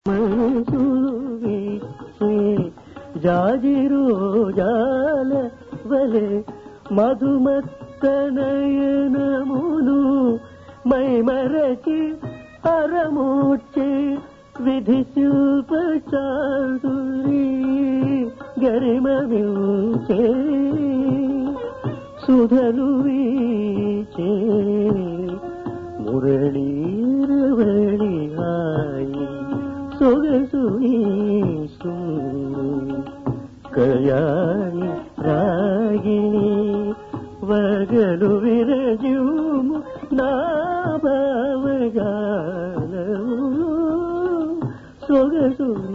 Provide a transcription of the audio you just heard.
మనసులు వీచే జాజిరోజాల వలె మధుమత్తనయనములు మైమరచి అరమూర్చి విధి శిల్ప చాదురి గరిమ వించే సుధలు వీచే మురళీరవళి హాయి సొగసు నీసు కయాని రాగిణి వగలు విరజుము నా భావగానము సొగసు